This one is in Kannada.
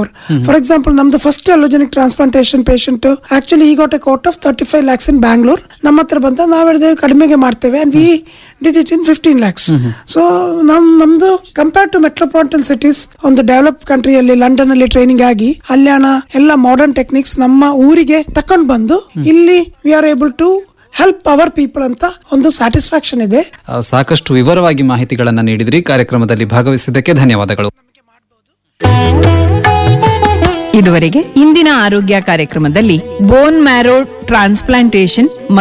ಫಾರ್ ಎಕ್ಸಾಂಪಲ್ ನಮ್ದು first allogeneic transplantation patient actually ಈ got a quote of thirty five lakhs in Bangalore ನಮ್ಮ ಹತ್ರ ಬಂದ ನಾವ್ ಹೇಳಿದೆ ಕಡಿಮೆಗೆ ಮಾಡ್ತೇವೆ and we did it in fifteen lakhs so ನಮ್ ನಮ್ದು ಕಂಪೇರ್ ಟು ಮೆಟ್ರೋಪಾಲಿಟನ್ ಸಿಟೀಸ್ ಒಂದು ಡೆವಲಪ್ ಕಂಟ್ರಿಯಲ್ಲಿ ಲಂಡನ್ ಅಲ್ಲಿ ಟ್ರೈನಿಂಗ್ ಆಗಿ ಅಲ್ಲಿ ಹಣ ಎಲ್ಲ ಮಾಡರ್ನ್ ಟೆಕ್ನಿಕ್ಸ್ ನಮ್ಮ ಊರಿಗೆ ತಕೊಂಡ್ ಬಂದು ಇಲ್ಲಿ we are able to help our people ಅಂತ ಒಂದು ಸ್ಯಾಟಿಸ್ಫ್ಯಾಕ್ಷನ್ ಇದೆ ಆ, ಸಾಕಷ್ಟು ವಿವರವಾಗಿ ಮಾಹಿತಿಗಳನ್ನ ನೀಡಿದ್ರಿ ಕಾರ್ಯಕ್ರಮದಲ್ಲಿ ಭಾಗವಹಿಸಿದ್ದಕ್ಕೆ ಧನ್ಯವಾದಗಳು ಇದುವರೆಗೆ ಇಂದಿನ ಆರೋಗ್ಯ ಕಾರ್ಯಕ್ರಮದಲ್ಲಿ ಬೋನ್ ಮ್ಯಾರೋ ಟ್ರಾನ್ಸ್ಪ್ಲಾಂಟೇಶನ್